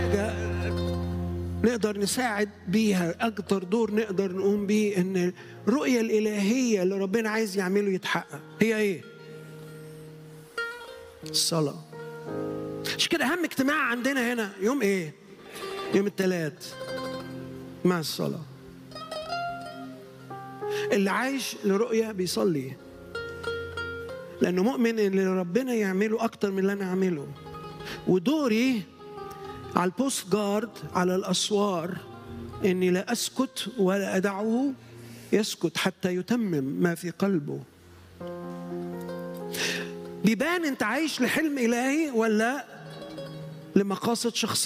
حاجة نقدر نساعد بيها أكتر دور نقدر نقوم بيه إن الرؤية الإلهية اللي ربنا عايز يعمله يتحقق هي إيه؟ الصلاة مش كده أهم اجتماع عندنا هنا يوم إيه؟ يوم الثلاث مع الصلاة اللي عايش لرؤية بيصلي لأنه مؤمن إن اللي ربنا يعمله أكتر من اللي أنا أعمله ودوري على البوست جارد على الأسوار إني لا أسكت ولا أدعه يسكت حتى يتمم ما في قلبه بيبان أنت عايش لحلم إلهي ولا لمقاصد شخصية